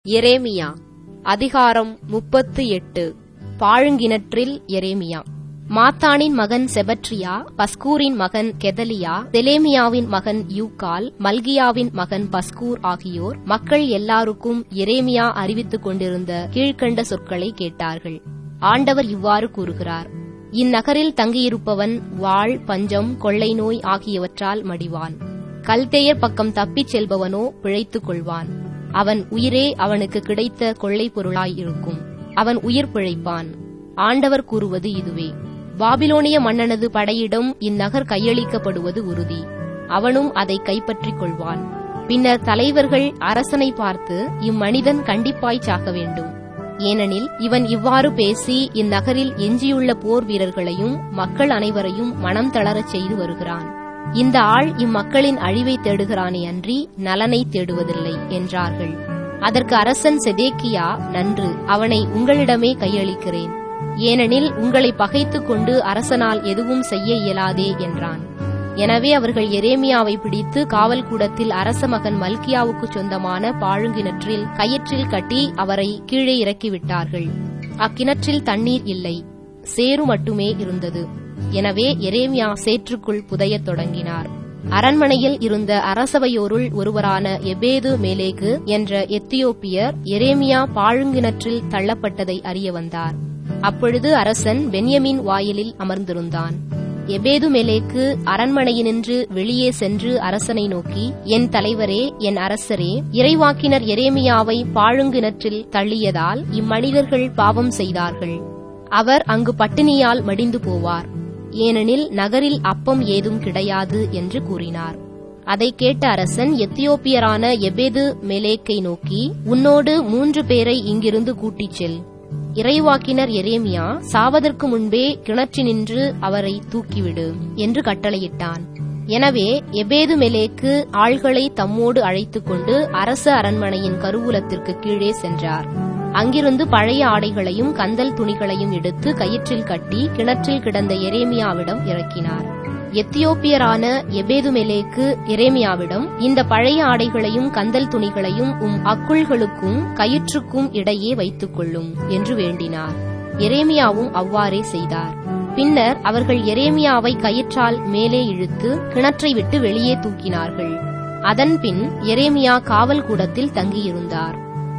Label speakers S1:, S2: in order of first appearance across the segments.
S1: எரேமியா அதிகாரம் முப்பத்து எட்டு பாழுங்கிணற்றில் எரேமியா மாத்தானின் மகன் செபட்ரியா பஸ்கூரின் மகன் கெதலியா செலேமியாவின் மகன் யூகால் மல்கியாவின் மகன் பஸ்கூர் ஆகியோர் மக்கள் எல்லாருக்கும் எரேமியா அறிவித்துக் கொண்டிருந்த கீழ்க்கண்ட சொற்களை கேட்டார்கள் ஆண்டவர் இவ்வாறு கூறுகிறார் இந்நகரில் தங்கியிருப்பவன் வாழ் பஞ்சம் கொள்ளை நோய் ஆகியவற்றால் மடிவான் கல்தேயர் பக்கம் தப்பிச் செல்பவனோ பிழைத்துக் கொள்வான் அவன் உயிரே அவனுக்கு கிடைத்த கொள்ளை பொருளாய் இருக்கும் அவன் உயிர் பிழைப்பான் ஆண்டவர் கூறுவது இதுவே பாபிலோனிய மன்னனது படையிடம் இந்நகர் கையளிக்கப்படுவது உறுதி அவனும் அதை கைப்பற்றிக் கொள்வான் பின்னர் தலைவர்கள் அரசனை பார்த்து இம்மனிதன் கண்டிப்பாய் சாக வேண்டும் ஏனெனில் இவன் இவ்வாறு பேசி இந்நகரில் எஞ்சியுள்ள போர் வீரர்களையும் மக்கள் அனைவரையும் மனம் தளரச் செய்து வருகிறான் இந்த ஆள் இம்மக்களின் அழிவை தேடுகிறானே அன்றி நலனை தேடுவதில்லை என்றார்கள் அதற்கு அரசன் செதேக்கியா நன்று அவனை உங்களிடமே கையளிக்கிறேன் ஏனெனில் உங்களை பகைத்துக் கொண்டு அரசனால் எதுவும் செய்ய இயலாதே என்றான் எனவே அவர்கள் எரேமியாவை பிடித்து காவல் கூடத்தில் அரச மகன் மல்கியாவுக்கு சொந்தமான பாழுங்கிணற்றில் கயிற்றில் கட்டி அவரை கீழே இறக்கிவிட்டார்கள் அக்கிணற்றில் தண்ணீர் இல்லை சேறு மட்டுமே இருந்தது எனவே எரேமியா சேற்றுக்குள் புதையத் தொடங்கினார் அரண்மனையில் இருந்த அரசவையோருள் ஒருவரான எபேது மேலேகு என்ற எத்தியோப்பியர் எரேமியா பாழுங்கிணற்றில் தள்ளப்பட்டதை அறிய வந்தார் அப்பொழுது அரசன் பென்யமின் வாயிலில் அமர்ந்திருந்தான் எபேது மேலேக்கு அரண்மனையினின்று வெளியே சென்று அரசனை நோக்கி என் தலைவரே என் அரசரே இறைவாக்கினர் எரேமியாவை பாழுங்கிணற்றில் தள்ளியதால் இம்மனிதர்கள் பாவம் செய்தார்கள் அவர் அங்கு பட்டினியால் மடிந்து போவார் ஏனெனில் நகரில் அப்பம் ஏதும் கிடையாது என்று கூறினார் அதை கேட்ட அரசன் எத்தியோப்பியரான எபேது மெலேக்கை நோக்கி உன்னோடு மூன்று பேரை இங்கிருந்து கூட்டிச் செல் இறைவாக்கினர் எரேமியா சாவதற்கு முன்பே கிணற்றினின்று அவரை தூக்கிவிடு என்று கட்டளையிட்டான் எனவே எபேது மெலேக்கு ஆள்களை தம்மோடு அழைத்துக் கொண்டு அரச அரண்மனையின் கருவூலத்திற்கு கீழே சென்றார் அங்கிருந்து பழைய ஆடைகளையும் கந்தல் துணிகளையும் எடுத்து கயிற்றில் கட்டி கிணற்றில் கிடந்த எரேமியாவிடம் இறக்கினார் எத்தியோப்பியரான எபேதுமெலேக்கு எரேமியாவிடம் இந்த பழைய ஆடைகளையும் கந்தல் துணிகளையும் உம் அக்குள்களுக்கும் கயிற்றுக்கும் இடையே வைத்துக் கொள்ளும் என்று வேண்டினார் எரேமியாவும் அவ்வாறே செய்தார் பின்னர் அவர்கள் எரேமியாவை கயிற்றால் மேலே இழுத்து கிணற்றை விட்டு வெளியே தூக்கினார்கள் அதன்பின் எரேமியா காவல் கூடத்தில் தங்கியிருந்தார்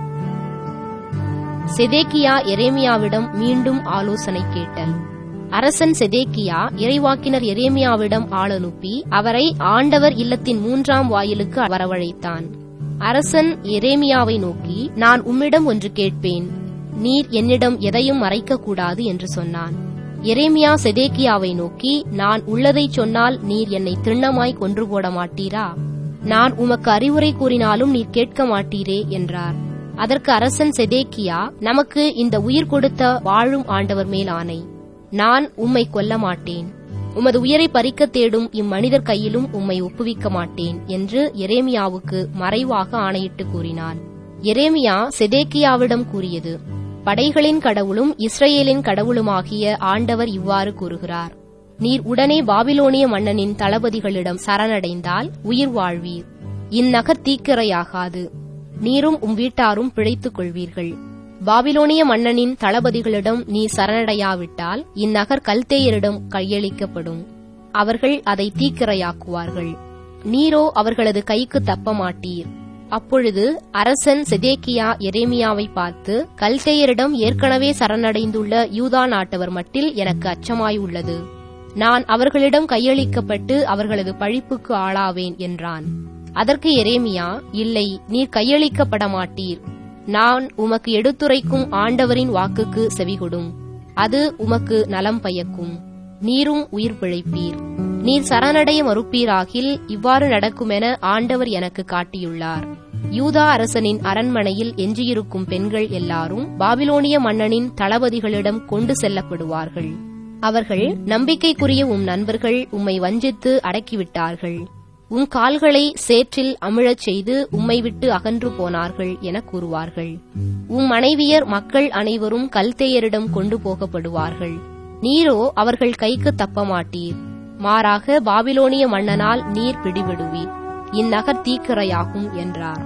S1: செதேக்கியா எரேமியாவிடம் மீண்டும் ஆலோசனை கேட்டல் அரசன் செதேக்கியா இறைவாக்கினர் எரேமியாவிடம் ஆள் அனுப்பி அவரை ஆண்டவர் இல்லத்தின் மூன்றாம் வாயிலுக்கு வரவழைத்தான் அரசன் எரேமியாவை நோக்கி நான் உம்மிடம் ஒன்று கேட்பேன் நீர் என்னிடம் எதையும் மறைக்கக்கூடாது என்று சொன்னான் எரேமியா செதேக்கியாவை நோக்கி நான் உள்ளதைச் சொன்னால் நீர் என்னை திண்ணமாய் கொன்று போட மாட்டீரா நான் உமக்கு அறிவுரை கூறினாலும் நீர் கேட்க மாட்டீரே என்றார் அதற்கு அரசன் செதேக்கியா நமக்கு இந்த உயிர் கொடுத்த வாழும் ஆண்டவர் மேல் ஆணை நான் உம்மை கொல்ல மாட்டேன் உமது உயிரை பறிக்க தேடும் இம்மனிதர் கையிலும் உம்மை ஒப்புவிக்க மாட்டேன் என்று எரேமியாவுக்கு மறைவாக ஆணையிட்டு கூறினான் எரேமியா செதேக்கியாவிடம் கூறியது படைகளின் கடவுளும் இஸ்ரேலின் கடவுளுமாகிய ஆண்டவர் இவ்வாறு கூறுகிறார் நீர் உடனே பாபிலோனிய மன்னனின் தளபதிகளிடம் சரணடைந்தால் உயிர் வாழ்வீர் இந்நகர் தீக்கிரையாகாது நீரும் உம் வீட்டாரும் பிழைத்துக் கொள்வீர்கள் பாபிலோனிய மன்னனின் தளபதிகளிடம் நீ சரணடையாவிட்டால் இந்நகர் கல்தேயரிடம் கையளிக்கப்படும் அவர்கள் அதை தீக்கிரையாக்குவார்கள் நீரோ அவர்களது கைக்கு தப்ப மாட்டீர் அப்பொழுது அரசன் செதேக்கியா எரேமியாவை பார்த்து கல்தேயரிடம் ஏற்கனவே சரணடைந்துள்ள யூதா நாட்டவர் மட்டில் எனக்கு அச்சமாய் உள்ளது நான் அவர்களிடம் கையளிக்கப்பட்டு அவர்களது பழிப்புக்கு ஆளாவேன் என்றான் அதற்கு எரேமியா இல்லை நீர் கையளிக்கப்பட மாட்டீர் நான் உமக்கு எடுத்துரைக்கும் ஆண்டவரின் வாக்குக்கு செவிகொடும் அது உமக்கு நலம் பயக்கும் நீரும் உயிர் பிழைப்பீர் நீர் சரணடைய மறுப்பீராகில் இவ்வாறு நடக்குமென ஆண்டவர் எனக்கு காட்டியுள்ளார் யூதா அரசனின் அரண்மனையில் எஞ்சியிருக்கும் பெண்கள் எல்லாரும் பாபிலோனிய மன்னனின் தளபதிகளிடம் கொண்டு செல்லப்படுவார்கள் அவர்கள் நம்பிக்கைக்குரிய உம் நண்பர்கள் உம்மை வஞ்சித்து அடக்கிவிட்டார்கள் உம் கால்களை சேற்றில் அமிழச் செய்து உம்மை விட்டு அகன்று போனார்கள் என கூறுவார்கள் உம் மனைவியர் மக்கள் அனைவரும் கல்தேயரிடம் கொண்டு போகப்படுவார்கள் நீரோ அவர்கள் கைக்கு தப்ப மாட்டீர் மாறாக பாபிலோனிய மன்னனால் நீர் பிடிவிடுவீர் இந்நகர் தீக்கிரையாகும் என்றார்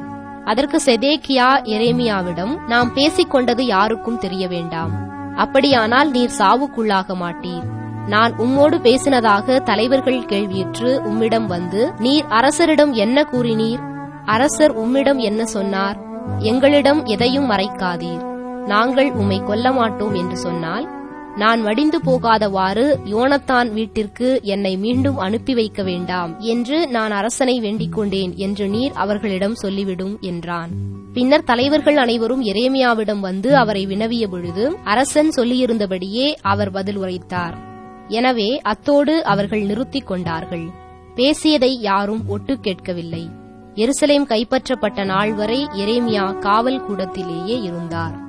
S1: அதற்கு செதேக்கியா எரேமியாவிடம் நாம் பேசிக்கொண்டது யாருக்கும் தெரிய வேண்டாம் அப்படியானால் நீர் சாவுக்குள்ளாக மாட்டீர் நான் உம்மோடு பேசினதாக தலைவர்கள் கேள்வியுற்று உம்மிடம் வந்து நீர் அரசரிடம் என்ன கூறினீர் அரசர் உம்மிடம் என்ன சொன்னார் எங்களிடம் எதையும் மறைக்காதீர் நாங்கள் உம்மை கொல்ல மாட்டோம் என்று சொன்னால் நான் மடிந்து போகாதவாறு யோனத்தான் வீட்டிற்கு என்னை மீண்டும் அனுப்பி வைக்க வேண்டாம் என்று நான் அரசனை வேண்டிக் கொண்டேன் என்று நீர் அவர்களிடம் சொல்லிவிடும் என்றான் பின்னர் தலைவர்கள் அனைவரும் எரேமியாவிடம் வந்து அவரை வினவிய பொழுது அரசன் சொல்லியிருந்தபடியே அவர் பதில் உரைத்தார் எனவே அத்தோடு அவர்கள் நிறுத்திக் கொண்டார்கள் பேசியதை யாரும் ஒட்டு கேட்கவில்லை எருசலேம் கைப்பற்றப்பட்ட நாள் வரை எரேமியா காவல் கூடத்திலேயே இருந்தார்